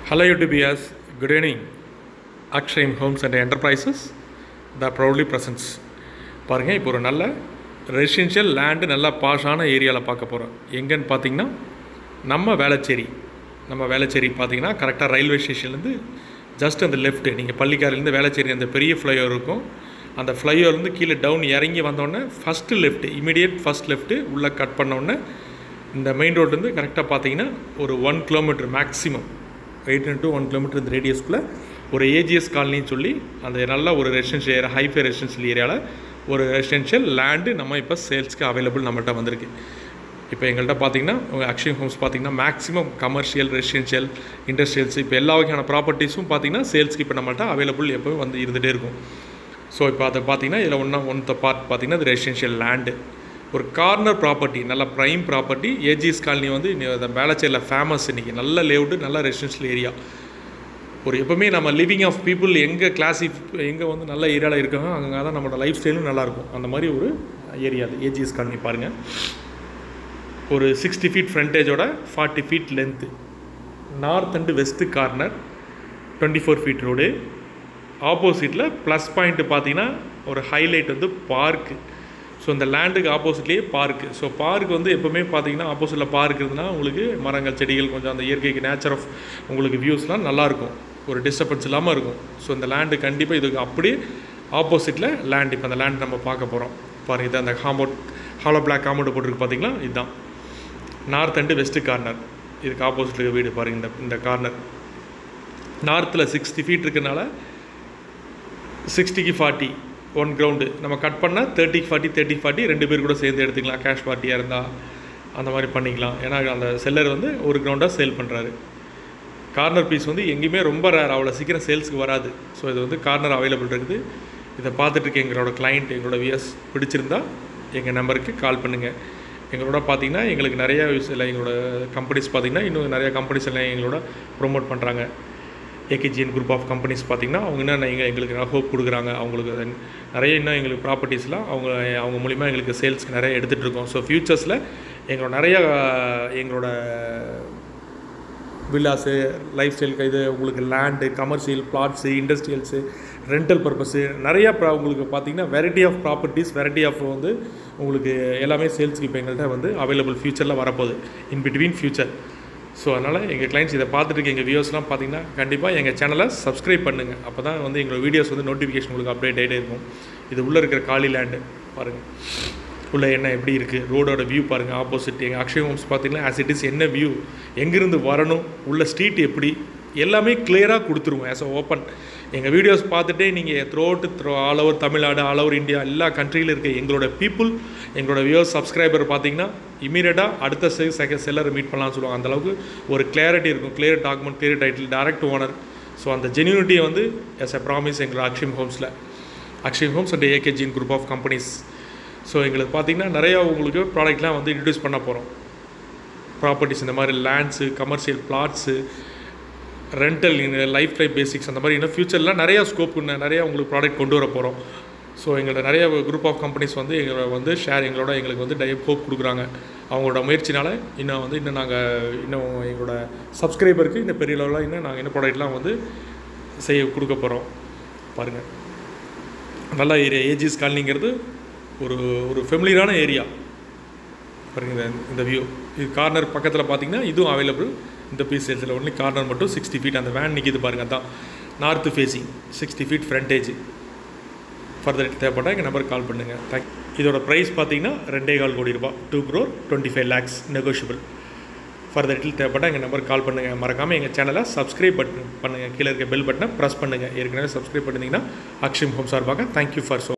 Hello UTBS, good evening. Akshay Homes and Enterprises, the proudly presents. பாருங்கள் இப்போ ஒரு நல்ல ரெசிடென்ஷியல் லேண்டு நல்லா பாஷான ஏரியாவில் பார்க்க போகிறோம் எங்கன்னு பார்த்தீங்கன்னா நம்ம வேளச்சேரி நம்ம வேளச்சேரி பார்த்தீங்கன்னா கரெக்டாக ரயில்வே ஸ்டேஷன்லேருந்து ஜஸ்ட் அந்த லெஃப்ட்டு நீங்கள் பள்ளிக்காரிலேருந்து வேளச்சேரி அந்த பெரிய ஃப்ளைஓவர் இருக்கும் அந்த ஃப்ளைஓவர்லேருந்து கீழே டவுன் இறங்கி வந்தோடனே first left immediate first left உள்ளே கட் பண்ணோடனே இந்த மெயின் ரோட்லேருந்து கரெக்டாக பார்த்தீங்கன்னா ஒரு one kilometre maximum eight to one kilometre இந்த ரேடியஸ்க்குள்ளே ஒரு ஏஜிஎஸ் காலனின்னு சொல்லி அந்த நல்ல ஒரு ரெசிடென்ஷியல் ஏரியா ஹைஃபை ரெசிடென்ஷியல் ஏரியாவில் ஒரு ரெசிடென்ஷியல் லேண்டு நம்ம இப்போ சேல்ஸ்க்கு அவைலபிள் நம்மள்ட்ட வந்திருக்கு இப்போ எங்கள்கிட்ட பார்த்தீங்கன்னா உங்கள் அக்ஷய் ஹோம்ஸ் பார்த்தீங்கன்னா மேக்ஸிமம் கமர்ஷியல் ரெசிடென்ஷியல் இண்டஸ்ட்ரியல்ஸ் இப்போ எல்லா வகையான ப்ராப்பர்ட்டிஸும் பார்த்தீங்கன்னா சேல்ஸ்க்கு இப்போ நம்மள்ட்ட அவைலபிள் எப்போவும் வந்து இருந்துகிட்டே இருக்கும் ஸோ இப்போ அதை பார்த்தீங்கன்னா இதில் ஒன்றா ஒன் பார்ட் பார்த்தீங்கன்னா இது ரெசிடென்ஷியல் லேண்டு ஒரு கார்னர் ப்ராப்பர்ட்டி நல்ல ப்ரைம் ப்ராப்பர்ட்டி ஏஜிஎஸ் காலனி வந்து இந்த வேளச்சேரியில் ஃபேமஸ் இன்றைக்கி நல்ல லேஅவுட்டு நல்ல ரெசிடென்ஷியல் ஏரியா ஒரு எப்போவுமே நம்ம லிவிங் ஆஃப் பீப்புள் எங்கே கிளாஸி எங்கே வந்து நல்ல ஏரியாவில் இருக்காங்க அங்கே தான் நம்மளோட லைஃப் ஸ்டைலும் நல்லாயிருக்கும் அந்த மாதிரி ஒரு ஏரியா அது ஏஜிஎஸ் காலனி பாருங்கள் ஒரு சிக்ஸ்டி ஃபீட் ஃப்ரண்டேஜோட forty feet length north and west corner twenty four feet road ஆப்போசிட்டில் ப்ளஸ் பாயிண்ட்டு பார்த்தீங்கன்னா ஒரு ஹைலைட் வந்து பார்க்கு ஸோ இந்த லேண்டுக்கு ஆப்போசிட்லேயே பார்க்கு ஸோ பார்க் வந்து எப்போவுமே பார்த்தீங்கன்னா ஆப்போசிட்டில் பார்க் இருந்ததுன்னா உங்களுக்கு மரங்கள் செடிகள் கொஞ்சம் அந்த இயற்கைக்கு நேச்சர் ஆஃப் உங்களுக்கு வியூஸ்லாம் நல்லாயிருக்கும் ஒரு டிஸ்டர்பன்ஸ் இல்லாமல் இருக்கும் ஸோ இந்த லேண்டு கண்டிப்பாக இதுக்கு அப்படியே ஆப்போசிட்டில் லேண்ட் இப்போ அந்த லேண்ட் நம்ம பார்க்க போகிறோம் பாருங்கள் இது அந்த காம்பவுண்ட் ஹாலோ பிளாக் காம்பவுண்ட் போட்டிருக்கு பார்த்தீங்களா இதுதான் நார்த் அண்டு வெஸ்ட்டு கார்னர் இதுக்கு ஆப்போசிட்டில் வீடு பாருங்கள் இந்த இந்த கார்னர் நார்த்தில் சிக்ஸ்டி ஃபீட் இருக்கனால சிக்ஸ்டிக்கு ஃபார்ட்டி ஒன் கிரவுண்டு நம்ம கட் பண்ணால் தேர்ட்டிக்கு ஃபார்ட்டி தேர்ட்டி ஃபார்ட்டி ரெண்டு பேர் கூட சேர்ந்து எடுத்துக்கலாம் கேஷ் பார்ட்டியாக இருந்தால் அந்த மாதிரி பண்ணிக்கலாம் ஏன்னா அந்த செல்லர் வந்து ஒரு கிரவுண்டாக சேல் பண்ணுறாரு கார்னர் பீஸ் வந்து எங்கேயுமே ரொம்ப ரேர் அவ்வளோ சீக்கிரம் சேல்ஸுக்கு வராது ஸோ இது வந்து கார்னர் அவைலபிள் இருக்குது இதை பார்த்துட்டு இருக்க எங்களோட கிளைண்ட் எங்களோட வியர்ஸ் பிடிச்சிருந்தா எங்கள் நம்பருக்கு கால் பண்ணுங்கள் எங்களோட பார்த்தீங்கன்னா எங்களுக்கு நிறைய இல்லை எங்களோட கம்பெனிஸ் பார்த்திங்கன்னா இன்னும் நிறைய கம்பெனிஸ் எல்லாம் எங்களோட ப்ரொமோட் பண்ணுறாங்க ஏகேஜிஎன் குரூப் ஆஃப் கம்பெனிஸ் பார்த்திங்கன்னா அவங்க என்ன எங்கள் எங்களுக்கு ஹோப் கொடுக்குறாங்க அவங்களுக்கு நிறைய இன்னும் எங்களுக்கு ப்ராப்பர்ட்டிஸ்லாம் அவங்க அவங்க மூலிமா எங்களுக்கு சேல்ஸ்க்கு நிறைய எடுத்துகிட்டு இருக்கோம் ஸோ ஃப்யூச்சர்ஸில் எங்களோட நிறைய எங்களோட வில்லாஸு லைஃப் ஸ்டைலுக்கு இது உங்களுக்கு land commercial flats industrials rental purpose நிறையா ப்ரா உங்களுக்கு பார்த்தீங்கன்னா variety of properties variety of வந்து உங்களுக்கு எல்லாமே சேல்ஸ்க்கு இப்போ எங்கள்கிட்ட வந்து அவைலபிள் ஃப்யூச்சரில் வரப்போகுது இன் பிட்வீன் ஃப்யூச்சர் ஸோ அதனால் எங்கள் கிளைண்ட்ஸ் இதை பார்த்துட்டு இருக்க எங்கள் வியூஸ்லாம் பார்த்தீங்கன்னா கண்டிப்பாக எங்கள் சேனலை சப்ஸ்கிரைப் பண்ணுங்கள் அப்போ தான் வந்து எங்களோட வீடியோஸ் வந்து நோட்டிஃபிகேஷன் உங்களுக்கு அப்டேட் ஆகிட்டே இருக்கும் இது உள்ளே இருக்கிற காலி லேண்டு பாருங்கள் உள்ளே என்ன எப்படி இருக்குது ரோடோட வியூ பாருங்கள் ஆப்போசிட் எங்கள் அக்ஷய் ஹோம்ஸ் பார்த்தீங்கன்னா ஆஸ் இட் இஸ் என்ன வியூ எங்கேருந்து வரணும் உள்ள ஸ்ட்ரீட் எப்படி எல்லாமே கிளியராக கொடுத்துருவோம் ஆஸ் அ ஓப்பன் எங்கள் வீடியோஸ் பார்த்துட்டே நீங்கள் throughout through all over Tamil Nadu all over India எல்லா கண்ட்ரியில் இருக்க எங்களோட பீப்புள் எங்களோட வியூவர்ஸ் சப்ஸ்கிரைபர் பார்த்தீங்கன்னா இமீடியட்டாக அடுத்த செகண்ட் செல்லரை மீட் பண்ணலாம்னு சொல்லுவாங்க அந்தளவுக்கு ஒரு கிளியாரிட்டி இருக்கும் clear document clear title direct owner so அந்த ஜென்யூனிட்டியை வந்து எஸ் எ ப்ராமிஸ் எங்களோட அக்ஷயம் ஹோம்ஸில் அக்ஷயம் ஹோம்ஸ் அண்ட் ஏகேஜின் குரூப் ஆஃப் கம்பெனிஸ் ஸோ எங்களுக்கு பார்த்திங்கன்னா நிறையா உங்களுக்கு ப்ராடக்ட்லாம் வந்து இன்ட்ரடியூஸ் பண்ண போகிறோம் ப்ராப்பர்ட்டிஸ் இந்த மாதிரி lands commercial flats rental life type basics அந்த மாதிரி இன்னும் ஃப்யூச்சரில் நிறையா ஸ்கோப் நிறையா உங்களுக்கு ப்ராடக்ட் கொண்டு வர போகிறோம் ஸோ எங்களோட நிறைய குரூப் ஆஃப் கம்பெனிஸ் வந்து எங்களை வந்து ஷேர் எங்களோட எங்களுக்கு வந்து டை ஹோப் கொடுக்குறாங்க அவங்களோட முயற்சினால் இன்னும் வந்து இன்னும் நாங்கள் இன்னும் எங்களோட சப்ஸ்கிரைபருக்கு இன்னும் பெரிய லெவலில் இன்னும் நாங்கள் இன்னும் ப்ராடக்ட்லாம் வந்து செய்ய கொடுக்க போகிறோம் பாருங்கள் நல்ல ஏரியா ஏஜிஸ் காலனிங்கிறது ஒரு ஒரு ஃபெமிலியரான ஏரியா பாருங்கள் இந்த இந்த வியூ இது கார்னர் பக்கத்தில் பார்த்தீங்கன்னா இதுவும் அவைலபிள் இந்த பீஸ் சேல்ஸில் ஒன்லி கார்னர் மட்டும் சிக்ஸ்டி ஃபீட் அந்த வேன் நிற்கிது பாருங்கள் தான் north facing sixty feet frontage further தேவைப்பட்டால் எங்கள் நம்பருக்கு கால் பண்ணுங்கள் தேங்க் இதோட ப்ரைஸ் பார்த்தீங்கன்னா ரெண்டே கால் கோடி ரூபா two crore twenty five lakhs negotiable further deal தேவைப்பட்டால் எங்கள் நம்பருக்கு கால் பண்ணுங்கள் மறக்காமல் எங்கள் சேனலை சப்ஸ்கிரைப் பட்டன் பண்ணுங்கள் கீழே இருக்க பெல் பட்டனை ப்ரெஸ் பண்ணுங்கள் ஏற்கனவே சப்ஸ்கிரைப் பண்ணிங்கன்னா அக்ஷயம் ஹோம் சார்பாக தேங்க்யூ ஃபார் ஸோ